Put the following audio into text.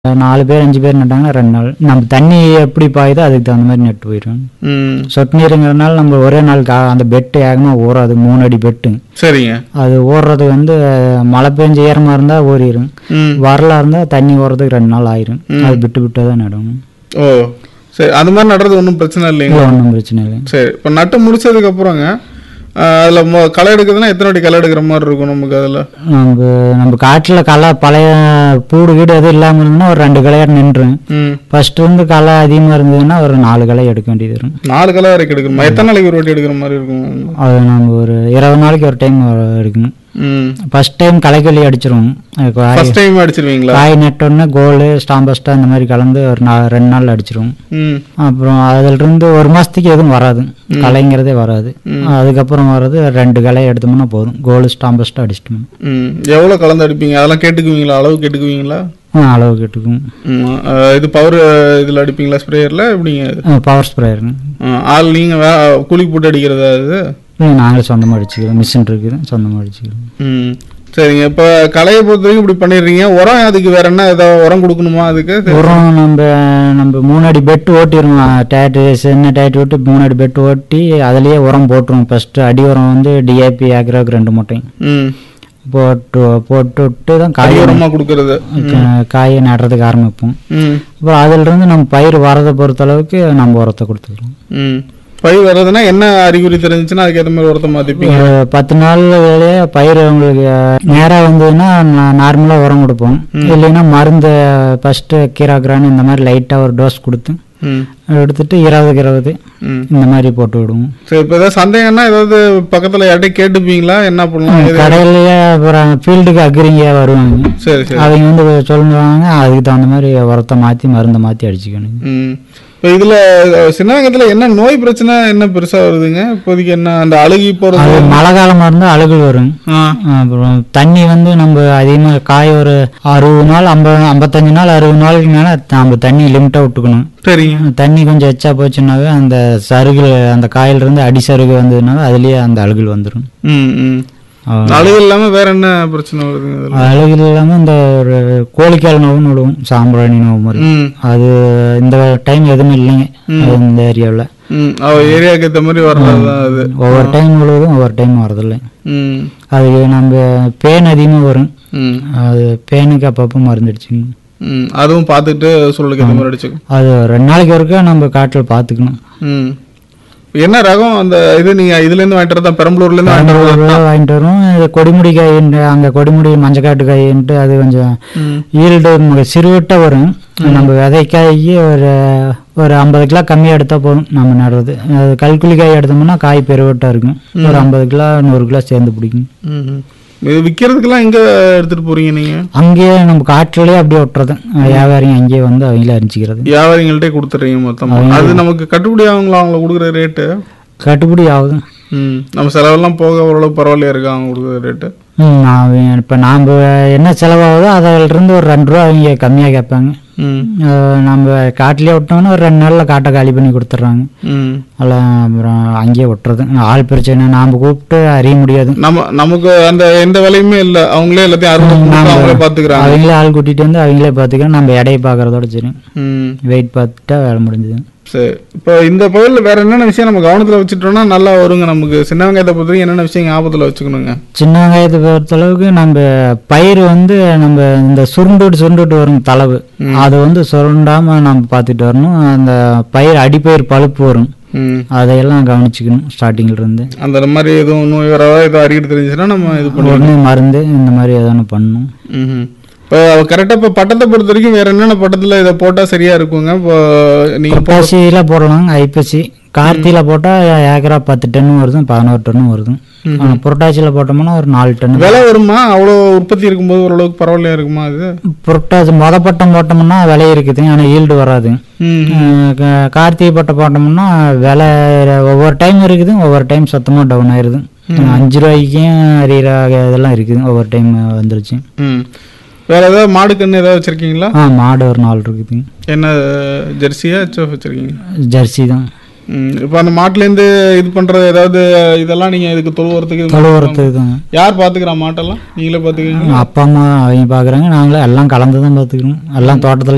நாலு பேர் அஞ்சு பேர் நட்டாங்கன்னா ரெண்டு நாள் நம்ம தண்ணி எப்படி பாயுதோ அதுக்கு தகுந்த மாதிரி நட்டு போயிடும் ம் சொட்டு நீருங்கிறதுனால நம்ம ஒரே நாள் கா அந்த பெட்டு ஏகமாக ஊறாது மூணு அடி பெட்டு சரிங்க அது ஊறுறது வந்து அஹ், மழை பெஞ்ச ஈரமாக இருந்தால் ஊறிடும் ம் வரலா இருந்தால் தண்ணி ஊறதுக்கு ரெண்டு நாள் ஆயிரும் அது விட்டு விட்டு தான் நடணும் ஓ சரி அது மாதிரி நடுறது ஒன்றும் பிரச்சனை இல்லைங்க இல்லை ஒன்றும் பிரச்சனை இல்லை சரி இப்போ நட்டு முடிச்சதுக்கு அப்புறங்க அதில் மொ களை எடுக்கிறதுனா எத்தனை வாட்டி களை எடுக்கிற மாதிரி இருக்கும் நமக்கு அதில் நம்ம நம்ம காட்டில் களை பழைய பூடு வீடு எதுவும் இல்லாமல் இருந்ததுன்னா ஒரு ரெண்டு களையாக நின்றும் ம் ஃபர்ஸ்ட் வந்து களை அதிகமாக இருந்ததுன்னா ஒரு நாலு களை எடுக்க வேண்டியது வரும் நாலு களை வரைக்கும் எடுக்கணுமா எத்தனை நாளைக்கு ஒரு வாட்டி எடுக்கிற மாதிரி இருக்கும் அது நம்ம ஒரு இருபது நாளைக்கு ஒரு டைம் எடுக்கணும் ம் ஃபர்ஸ்ட் டைம் களைக்கொல்லி அடிச்சிருவோம் அது காய் ஃபர்ஸ்ட் டைம் அடிச்சிருவீங்களா காய் நட்டோடனே கோலு ஸ்டாம்பஸ்டா இந்த மாதிரி கலந்து ஒரு நா ரெண்டு நாள் அடிச்சிருவோம் ம் அப்புறம் அதிலிருந்து ஒரு மாதத்துக்கு எதுவும் வராது களைங்கிறதே வராது அதுக்கப்புறம் வர்றது ரெண்டு களை எடுத்தோம்னா போதும் கோலு ஸ்டாம்பஸ்டா அடிச்சிட்டோம் ம் எவ்வளோ கலந்து அடிப்பீங்க அதெல்லாம் கேட்டுக்குவீங்களா அளவு கேட்டுக்குவீங்களா அளவு கேட்டுக்கும் ம், அஹ், இது பவர் இதில் அடிப்பீங்களா ஸ்ப்ரேயரில் எப்படிங்க இது பவர் ஸ்ப்ரேயருங்க ஆ, ஆள் நீங்கள் வே கூலிக்கு போட்டு அடிக்கிறதா இது இல்லை நாங்களே சொந்தமாக அடிச்சுக்கிறோம் மிஷின் இருக்குது சொந்தமாக அடிச்சுக்கிறோம் ம் சரிங்க இப்போ களையை பொறுத்த வரைக்கும் இப்படி பண்ணிடுறீங்க உரம் அதுக்கு வேற என்ன ஏதாவது உரம் கொடுக்கணுமா அதுக்கு உரம் நம்ம நம்ம மூணு அடி பெட்டு ஓட்டிடுவோம் டேட்டு சின்ன டேட்டு விட்டு மூணு அடி பெட்டு ஓட்டி அதுலேயே உரம் போட்டுருவோம் ஃபஸ்ட்டு அடி உரம் வந்து டிஏபி ஏக்கராவுக்கு ரெண்டு மூட்டையும் ம் போட்டு போட்டு விட்டு தான் காய் அடி உரமாக கொடுக்கறது கா- காயை நடுறதுக்கு ஆரம்பிப்போம் ம் அப்புறம் அதிலிருந்து நம்ம பயிர் வரதை பொறுத்த அளவுக்கு நம்ம உரத்தை கொடுத்துக்கிறோம் ம் பயிர் வர்றதுன்னா என்ன அறிகுறி தெரிஞ்சுச்சுன்னா அதுக்கேற்ற மாதிரி உரத்தை மாற்றிப்பீங்க ஒரு பத்து நாள்லயே பயிர் உங்களுக்கு நேராக வந்ததுன்னா நார்மலாக உரம் கொடுப்போம் இல்லைன்னா மருந்து ஃபஸ்ட்டு கீராக்ரான் இந்த மாதிரி லைட்டாக ஒரு டோஸ் கொடுத்து ம் எடுத்துட்டு இருபதுக்கு இருபது ம் இந்த மாதிரி போட்டு விடுவோம் சரி இப்போ ஏதாவது சந்தேகம்னா ஏதாவது பக்கத்தில் யார்கிட்டயும் கேட்டுப்பீங்களா என்ன பண்ணலாம் எது- கடையிலேயே அப்புறம் ஃபீல்டுக்கு அக்ரிங்க வருவாங்க சரி சரி அவங்க வந்து சொல்லுவாங்க அதுக்கு தகுந்த மாதிரி உரத்தை மாற்றி மருந்தை மாற்றி அடிச்சுக்கணும் ம் இப்போ இதில் சின்ன வெங்கத்தில் என்ன நோய் பிரச்சனை என்ன பெருசாக வருதுங்க இப்போதைக்கு என்ன அந்த அழுகி போகிறது அது மழை காலமாக இருந்தால் அழுகல் வரும் ஆ அப்புறம் தண்ணி வந்து நம்ம அதிகமாக காய் ஒரு அறுபது நாள் ஐம்பது ஐம்பத்தஞ்சு நாள் அறுபது நாளுக்கு மேலே நம்ம தண்ணி லிமிட்டாக விட்டுக்கணும் சரிங்க தண்ணி கொஞ்சம் எச்சா போச்சுன்னாவே அந்த சருகு அந்த காயிலிருந்து அடி சருகு வந்ததுனால அதுலேயே அந்த அழுகல் வந்துடும் ம் ம் அழுகு இல்லாமல் வேற என்ன பிரச்சனை வருதுங்க இதில் அழுகல் இல்லாமல் இந்த ஒரு கோழிக்கால் நோவுன்னு விடுவோம் சாம்பிராணி நோவு மாதிரி ம் அது இந்த டைம் எதுவும் இல்லைங்க அது இந்த ஏரியாவில் ம் அவ ஏரியாவுக்கு ஏற்ற மாதிரி வர்றது தான் அது ஒவ்வொரு டைம் முழுவதும் ஒவ்வொரு டைம் வரதில்லை ம் அதுக்கு நம்ம பேன் அதிகமாக வரும் ம் அது பேனுக்கு அப்பப்போ மருந்து அடிச்சுக்கணும் ம் அதுவும் பார்த்துட்டு சொல்லுக்கு ஏற்ற மாதிரி அடிச்சுக்கும் அது ரெண்டு நாளைக்கு ஒருக்கா நம்ம காட்டில் பார்த்துக்கணும் ம் என்ன ரகம் அந்த இது நீங்கள் இதுலேருந்து வாங்கிட்டு வரதா பெரம்பலூர்லேருந்து வாங்கிட்டு ஒரு வரதா ரூபா வாங்கிட்டு வரும் இது கொடிமுடி காயின்ட்டு அங்கே கொடிமுடி மஞ்சக்காட்டு காயின்ட்டு அது கொஞ்சம் ம் ஈல்டு சிறுவிட்டாக வரும் நம்ம விதைக்காய்க்கு ஒரு ஒரு ஐம்பது கிலோ கம்மியாக எடுத்தால் போதும் நம்ம நடுறது அது கல்குழி காய் எடுத்தோம்னா காய் பெருவட்டாக இருக்கும் ஒரு ஐம்பது கிலோ நூறு கிலோ சேர்ந்து பிடிக்கும் ம் இது விற்கிறதுக்கெல்லாம் எங்கே எடுத்துகிட்டு போகிறீங்க நீங்கள் அங்கேயே நம்ம காட்டிலேயே அப்படியே விட்டுறது வியாபாரிங்க அங்கேயே வந்து அவங்களே அரிஞ்சிக்கிறது வியாபாரிங்கள்ட்டே கொடுத்துட்றீங்க மொத்தமாக அது நமக்கு கட்டுப்படி ஆகுங்களா அவங்கள கொடுக்குற ரேட்டு கட்டுப்படி ஆகுது ம் நம்ம செலவெல்லாம் போக ஓரளவு பரவாயில்லையா இருக்கா அவங்க கொடுக்குற ரேட்டு ம், நான் இப்போ நாம் என்ன செலவாகுதோ அதிலிருந்து ஒரு ரெண்டு ரூபா அவங்க கம்மியாக கேட்பாங்க ம் அஹ் நம்ம காட்டிலே விட்டோம்னா ஒரு ரெண்டு நாளில் காட்டை காலி பண்ணி கொடுத்துட்றாங்க ம் எல்லாம் அப்புறம் அங்கேயே விட்டுறது ஆள் பிரச்சனை நாம் கூப்பிட்டு அறிய முடியாது நம்ம நமக்கு அந்த எந்த வேலையுமே இல்லை அவங்களே எல்லாத்தையும் அறுவடை கொடுத்து அவங்களே பார்த்துக்கிறாங்க அவங்களே ஆள் கூட்டிகிட்டு வந்து அவங்களே பார்த்துக்கிறோம் நம்ம எடையை பார்க்குறதோட சரி ம் வெயிட் பார்த்துட்டா வேலை முடிஞ்சுது சரி இப்போ இந்த பயிரில் வேற என்னென்ன விஷயம் நம்ம கவனத்தில் வச்சுட்டோம்னா நல்லா வருங்க நமக்கு சின்ன வெங்காயத்தை பொறுத்த வரைக்கும் என்னென்ன விஷயம் ஞாபகத்தில் வச்சுக்கணுங்க சின்ன வெங்காயத்தை பொறுத்தளவுக்கு நம்ம பயிர் வந்து நம்ம இந்த சுருண்டுட்டு சுருண்டுட்டு வரும் தளவு அது வந்து சுருண்டாம நம்ம பார்த்துட்டு வரணும் அந்த பயிர் அடிப்பயிர் பழுப்பு வரும் ம் அதையெல்லாம் கவனிச்சுக்கணும் ஸ்டார்டிங்ல இருந்து அந்த மாதிரி எதுவும் நோய் வரவா ஏதோ அறிக்கை தெரிஞ்சுச்சுன்னா நம்ம இது பண்ணி உடனே மருந்து இந்த மாதிரி ஏதோ ஒன்று பண்ணணும் ம் இப்போ கரெக்டாக இப்போ பட்டத்தை பொறுத்த வரைக்கும் வேற என்னென்ன பட்டத்தில் இதை போட்டால் சரியா இருக்குங்க இப்போ நீங்கள் புரட்டாசியில் போடலாம் ஐப்பசி கார்த்தியில் போட்டால் ஏக்கரா பத்து டன்னு வருது பதினோரு டன்னு வருது புரட்டாசியில் போட்டோம்னா ஒரு நாலு டன்னு விலை வருமா அவ்வளோ உற்பத்தி இருக்கும்போது ஓரளவுக்கு பரவாயில்லையா இருக்குமா அது புரட்டாசி மொத பட்டம் போட்டோம்னா விலை இருக்குது ஆனால் ஈல்டு வராது ம் அஹ் கா- கார்த்திகை பட்டம் போட்டோம்னா விலை ஒவ்வொரு டைம் இருக்குது ஒவ்வொரு டைம் சுத்தமாக டவுன் ஆயிடுது அஞ்சு ரூபாய்க்கும் அறிகிற இதெல்லாம் இருக்குது ஒவ்வொரு டைம் வந்துருச்சு ம் வேற ஏதாவது மாடு கன்று ஏதாவது வச்சிருக்கீங்களா ஆ மாடு ஒரு நாலு இருக்குது என்ன ஜெர்சியா ஹெச்எஃப் வச்சிருக்கீங்க ஜெர்சி தான் ம் இப்போ அந்த மாட்டுலேருந்து இது பண்ணுறது ஏதாவது இதெல்லாம் நீங்கள் இதுக்கு தொழுவுறதுக்கு இது தொழுவுறத்துக்கு தான் யார் பார்த்துக்கிறா மாட்டெல்லாம் நீங்களே பார்த்துக்கிறீங்க அப்பா அம்மா அவங்க பார்க்குறாங்க நாங்களே எல்லாம் கலந்து தான் பார்த்துக்கிறோம் எல்லாம் தோட்டத்தில்